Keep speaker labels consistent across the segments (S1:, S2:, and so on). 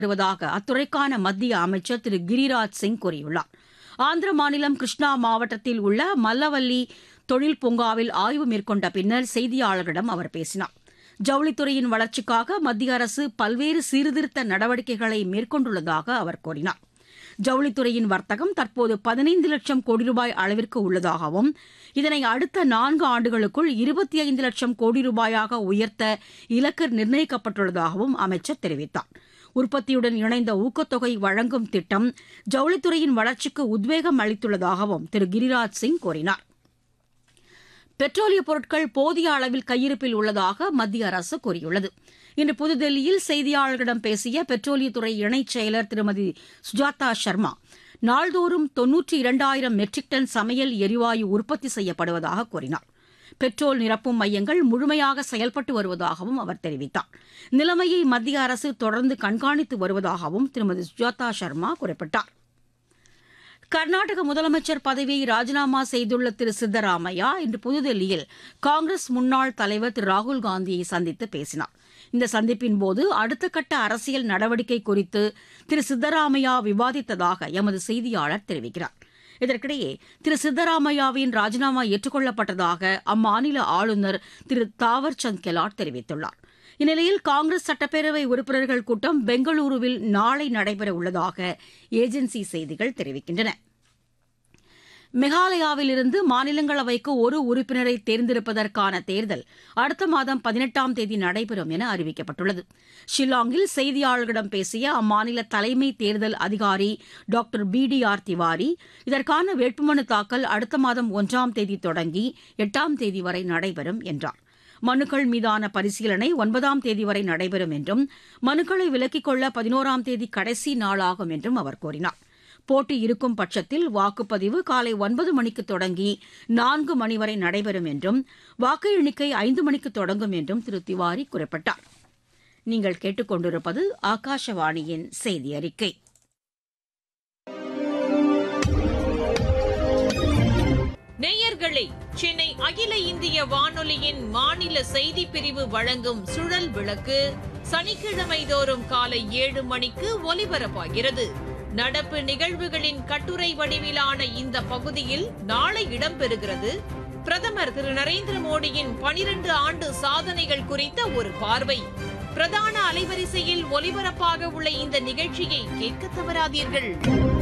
S1: வருவதாக அத்துறைக்கான மத்திய அமைச்சர் திரு கிரிராஜ் சிங் கூறியுள்ளார் ஆந்திர மாநிலம் கிருஷ்ணா மாவட்டத்தில் உள்ள மல்லவல்லி தொழில் பூங்காவில் ஆய்வு மேற்கொண்ட பின்னர் செய்தியாளர்களிடம் அவர் பேசினார் ஜவுளித்துறையின் வளர்ச்சிக்காக மத்திய அரசு பல்வேறு சீர்திருத்த நடவடிக்கைகளை மேற்கொண்டுள்ளதாக அவர் கூறினார் ஜவுளித்துறையின் வர்த்தகம் தற்போது பதினைந்து லட்சம் கோடி ரூபாய் அளவிற்கு உள்ளதாகவும் இதனை அடுத்த நான்கு ஆண்டுகளுக்குள் இருபத்தி ஐந்து லட்சம் கோடி ரூபாயாக உயர்த்த இலக்கு நிர்ணயிக்கப்பட்டுள்ளதாகவும் அமைச்சர் தெரிவித்தார் உற்பத்தியுடன் இணைந்த ஊக்கத்தொகை வழங்கும் திட்டம் ஜவுளித்துறையின் வளர்ச்சிக்கு உத்வேகம் அளித்துள்ளதாகவும் திரு கிரிராஜ் சிங் கூறினார் பெட்ரோலிய பொருட்கள் போதிய அளவில் கையிருப்பில் உள்ளதாக மத்திய அரசு கூறியுள்ளது இன்று புதுதில்லியில் செய்தியாளர்களிடம் பேசிய பெட்ரோலியத்துறை இணைச் செயலர் திருமதி சுஜாதா சர்மா நாள்தோறும் தொன்னூற்றி இரண்டாயிரம் மெட்ரிக் டன் சமையல் எரிவாயு உற்பத்தி செய்யப்படுவதாக கூறினார் பெட்ரோல் நிரப்பும் மையங்கள் முழுமையாக செயல்பட்டு வருவதாகவும் அவர் தெரிவித்தார் நிலைமையை மத்திய அரசு தொடர்ந்து கண்காணித்து வருவதாகவும் திருமதி சுஜாதா சர்மா குறிப்பிட்டார் கர்நாடக முதலமைச்சர் பதவியை ராஜினாமா செய்துள்ள திரு சித்தராமையா இன்று புதுதில்லியில் காங்கிரஸ் முன்னாள் தலைவர் திரு ராகுல் காந்தியை சந்தித்து பேசினார் இந்த சந்திப்பின்போது அடுத்த கட்ட அரசியல் நடவடிக்கை குறித்து திரு சித்தராமையா விவாதித்ததாக எமது செய்தியாளர் தெரிவிக்கிறார் இதற்கிடையே திரு சித்தராமையாவின் ராஜினாமா ஏற்றுக்கொள்ளப்பட்டதாக அம்மாநில ஆளுநர் திரு தாவர்சந்த் கெலாட் தெரிவித்துள்ளார் இந்நிலையில் காங்கிரஸ் சட்டப்பேரவை உறுப்பினர்கள் கூட்டம் பெங்களூருவில் நாளை நடைபெற உள்ளதாக ஏஜென்சி செய்திகள் தெரிவிக்கின்றன மெகாலயாவிலிருந்து மாநிலங்களவைக்கு ஒரு உறுப்பினரை தேர்ந்தெடுப்பதற்கான தேர்தல் அடுத்த மாதம் பதினெட்டாம் தேதி நடைபெறும் என அறிவிக்கப்பட்டுள்ளது ஷில்லாங்கில் செய்தியாளர்களிடம் பேசிய அம்மாநில தலைமை தேர்தல் அதிகாரி doctor P D R Tiwari இதற்கான வேட்புமனு தாக்கல் அடுத்த மாதம் ஒன்றாம் தேதி தொடங்கி எட்டாம் தேதி வரை நடைபெறும் என்றார் மனுக்கள் மீதான பரிசீலனை ஒன்பதாம் தேதி வரை நடைபெறும் என்றும் மனுக்களை விலக்கிக் கொள்ள பதினோராம் தேதி கடைசி நாளாகும் என்றும் அவர் கூறினார் போட்டி இருக்கும் பட்சத்தில் வாக்குப்பதிவு காலை ஒன்பது மணிக்கு தொடங்கி நான்கு மணி வரை நடைபெறும் என்றும் வாக்கு எண்ணிக்கை ஐந்து மணிக்கு தொடங்கும் என்றும் திரு திவாரி குறிப்பிட்டார் நீங்கள் கேட்டுக்கொண்டிருப்பது ஆகாஷவாணியின் செய்தி அறிக்கை
S2: நேயர்களே சென்னை அகில இந்திய வானொலியின் மாநில செய்தி பிரிவு வழங்கும் சுழல் விளக்கு சனிக்கிழமை தோறும் காலை ஏழு மணிக்கு ஒலிபரப்பாகிறது நடப்பு நிகழ்வுகளின் கட்டுரை வடிவிலான இந்த பகுதியில் நாளை இடம்பெறுகிறது பிரதமர் திரு நரேந்திர மோடியின் பனிரெண்டு ஆண்டு சாதனைகள் குறித்த ஒரு பார்வை பிரதான அலைவரிசையில் ஒலிபரப்பாக உள்ள இந்த நிகழ்ச்சியை கேட்க தவறாதீர்கள்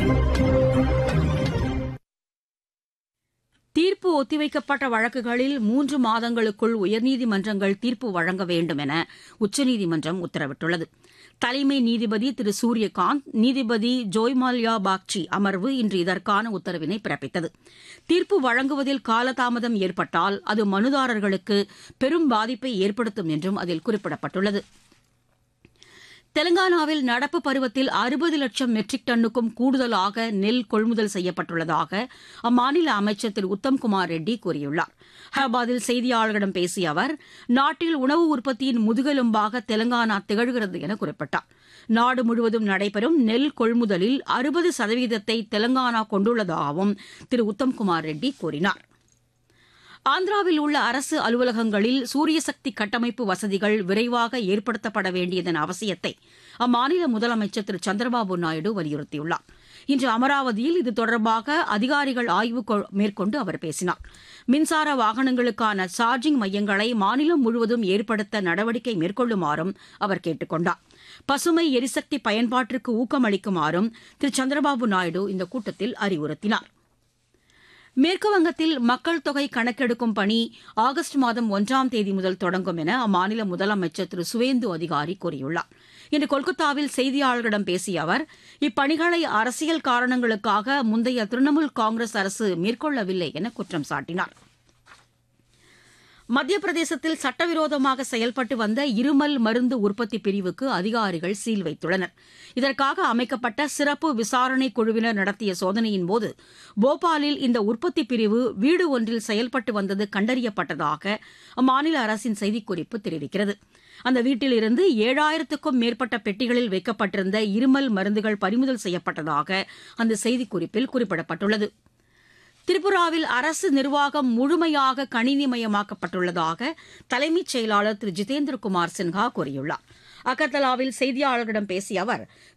S1: தீர்ப்பு ஒத்திவைக்கப்பட்ட வழக்குகளில் மூன்று மாதங்களுக்குள் உயர்நீதிமன்றங்கள் தீர்ப்பு வழங்க வேண்டும் என உச்சநீதிமன்றம் உத்தரவிட்டுள்ளது தலைமை நீதிபதி திரு சூரியகாந்த் நீதிபதி ஜோய்மால்யா பாக்சி அமர்வு இன்று இதற்கான உத்தரவினை பிறப்பித்தது தீர்ப்பு வழங்குவதில் காலதாமதம் ஏற்பட்டால் அது மனுதாரர்களுக்கு பெரும் பாதிப்பை ஏற்படுத்தும் என்றும் அதில் குறிப்பிடப்பட்டுள்ளது தெலங்கானாவில் நடப்பு பருவத்தில் அறுபது லட்சம் மெட்ரிக் டன்னுக்கும் கூடுதலாக நெல் கொள்முதல் செய்யப்பட்டுள்ளதாக அம்மாநில அமைச்சர் திரு உத்தம்குமார் ரெட்டி கூறியுள்ளார் ஹைதராபாத்தில் செய்தியாளர்களிடம் பேசிய அவர் நாட்டில் உணவு உற்பத்தியின் முதுகெலும்பாக தெலங்கானா திகழ்கிறது என குறிப்பிட்டார் நாடு முழுவதும் நடைபெறும் நெல் கொள்முதலில் அறுபது சதவீதத்தை தெலங்கானா கொண்டுள்ளதாகவும் திரு உத்தம்குமார் ரெட்டி கூறினார் ஆந்திராவில் உள்ள அரசு அலுவலகங்களில் சூரியசக்தி கட்டமைப்பு வசதிகள் விரைவாக ஏற்படுத்தப்பட வேண்டியதன் அவசியத்தை அம்மாநில முதலமைச்சர் திரு சந்திரபாபு நாயுடு வலியுறுத்தியுள்ளார் இன்று அமராவதியில் இது தொடர்பாக அதிகாரிகள் ஆய்வு மேற்கொண்டு அவர் பேசினார் மின்சார வாகனங்களுக்கான சார்ஜிங் மையங்களை மாநிலம் முழுவதும் ஏற்படுத்த நடவடிக்கை மேற்கொள்ளுமாறும் அவர் கேட்டுக் கொண்டார் பசுமை எரிசக்தி பயன்பாட்டிற்கு ஊக்கமளிக்குமாறும் திரு சந்திரபாபு நாயுடு இந்த கூட்டத்தில் அறிவுறுத்தினார் மேற்குவங்கத்தில் மக்கள் தொகை கணக்கெடுக்கும் பணி ஆகஸ்ட் மாதம் ஒன்றாம் தேதி முதல் தொடங்கும் என அம்மாநில முதலமைச்சர் திரு சுவேந்து அதிகாரி கூறியுள்ளார் இன்று கொல்கத்தாவில் செய்தியாளர்களிடம் பேசிய அவர் இப்பணிகளை அரசியல் காரணங்களுக்காக முந்தைய திரிணாமுல் காங்கிரஸ் அரசு மேற்கொள்ளவில்லை என குற்றம் சாட்டினார் மத்திய பிரதேசத்தில் சட்டவிரோதமாக செயல்பட்டு வந்த இருமல் மருந்து உற்பத்தி பிரிவுக்கு அதிகாரிகள் சீல் வைத்துள்ளனர் இதற்காக அமைக்கப்பட்ட சிறப்பு விசாரணை குழுவினர் நடத்திய சோதனையின்போது போபாலில் இந்த உற்பத்தி பிரிவு வீடு ஒன்றில் செயல்பட்டு வந்தது கண்டறியப்பட்டதாக அம்மாநில அரசின் செய்திக்குறிப்பு தெரிவிக்கிறது அந்த வீட்டிலிருந்து ஏழாயிரத்துக்கும் மேற்பட்ட பெட்டிகளில் வைக்கப்பட்டிருந்த இருமல் மருந்துகள் பறிமுதல் செய்யப்பட்டதாக அந்த செய்திக்குறிப்பில் குறிப்பிடப்பட்டுள்ளது திரிபுராவில் அரசு நிர்வாகம் முழுமையாக கணினிமயமாக்கப்பட்டுள்ளதாக தலைமைச் செயலாளர் திரு ஜிதேந்திரகுமார் சின்ஹா கூறியுள்ளார் அகர்தலாவில் செய்தியாளர்களிடம் பேசிய அவர்